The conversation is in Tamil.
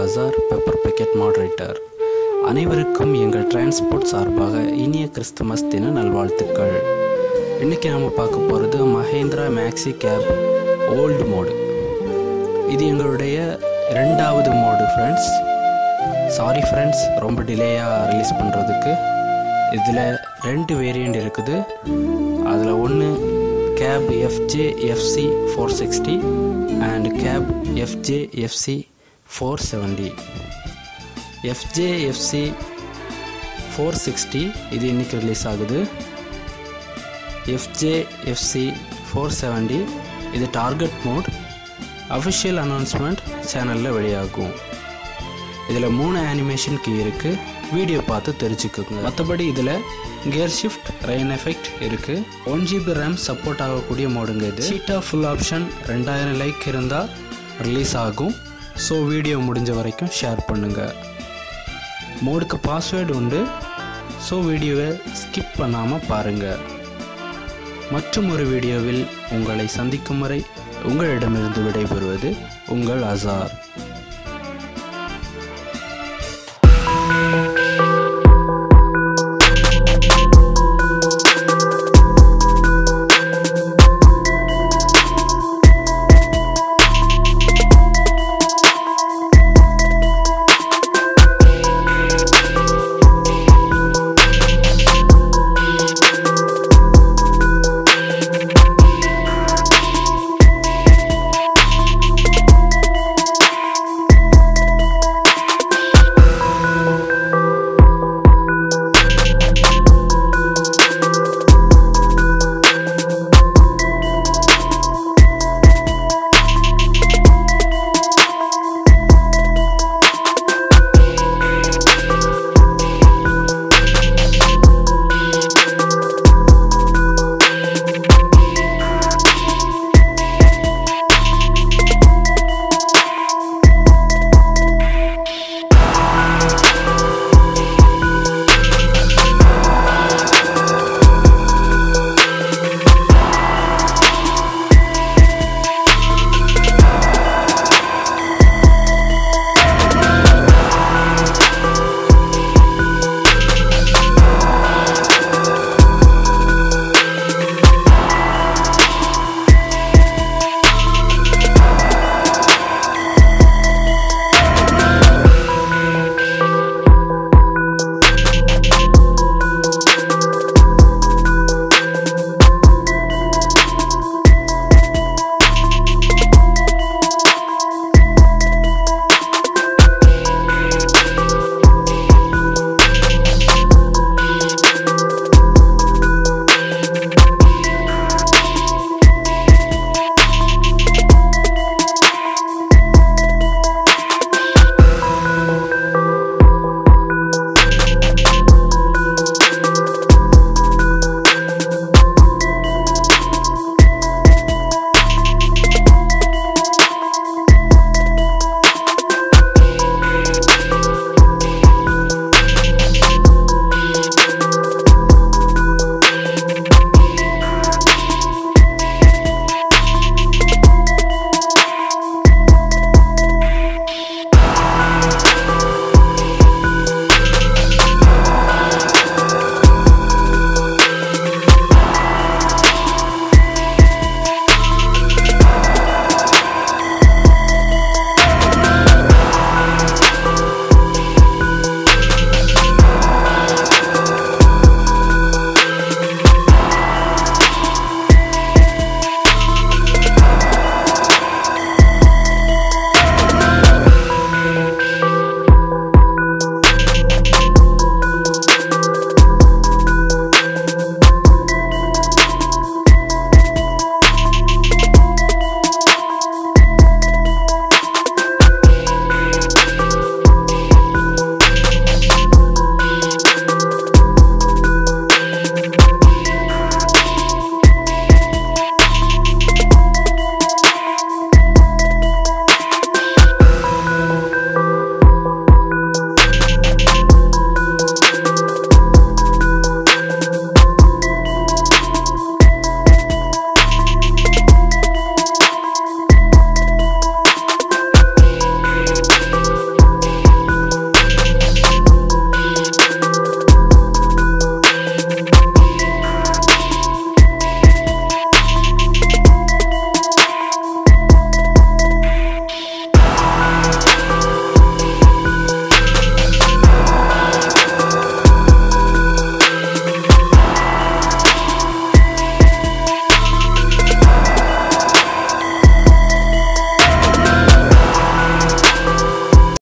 அசார் பெப்பர் பேக்கெட் மாடரேட்டர் அனைவருக்கும் எங்கள் டிரான்ஸ்போர்ட் சார்பாக இனிய கிறிஸ்துமஸ் தின நல்வாழ்த்துக்கள் இன்றைக்கி நம்ம பார்க்க போகிறது Mahindra maxi cab old mod இது எங்களுடைய ரெண்டாவது மோடு ஃப்ரெண்ட்ஸ் சாரி ஃப்ரெண்ட்ஸ் ரொம்ப டிலேயாக ரிலீஸ் பண்ணுறதுக்கு இதில் ரெண்டு வேரியண்ட் இருக்குது அதில் ஒன்று cab FJ FC four sixty and cab FJ FC four seventy FJ FC four sixty இது இன்னைக்கு ரிலீஸ் ஆகுது எஃப்ஜே எஃப்சி ஃபோர் செவன்டி இது டார்கெட் மோட் அஃபிஷியல் அனௌன்ஸ்மெண்ட் சேனலில் வெளியாகும் இதில் மூணு அனிமேஷன் கீ இருக்குது வீடியோ பார்த்து தெரிஞ்சுக்கோங்க மற்றபடி இதில் கியர் ஷிஃப்ட் ரெயின் எஃபெக்ட் இருக்குது ஒன் ஜிபி ரேம் சப்போர்ட் ஆகக்கூடிய மோடுங்க இது சீட்டா ஃபுல் ஆப்ஷன் ரெண்டாயிரம் லைக் இருந்தால் ரிலீஸ் ஆகும் ஸோ வீடியோ முடிஞ்ச வரைக்கும் ஷேர் பண்ணுங்கள் மோடுக்கு பாஸ்வேர்டு உண்டு ஸோ வீடியோவை ஸ்கிப் பண்ணாமல் பாருங்கள் மற்றும் ஒரு வீடியோவில் உங்களை சந்திக்கும் வரை உங்களிடமிருந்து விடைபெறுவது உங்கள் அசார்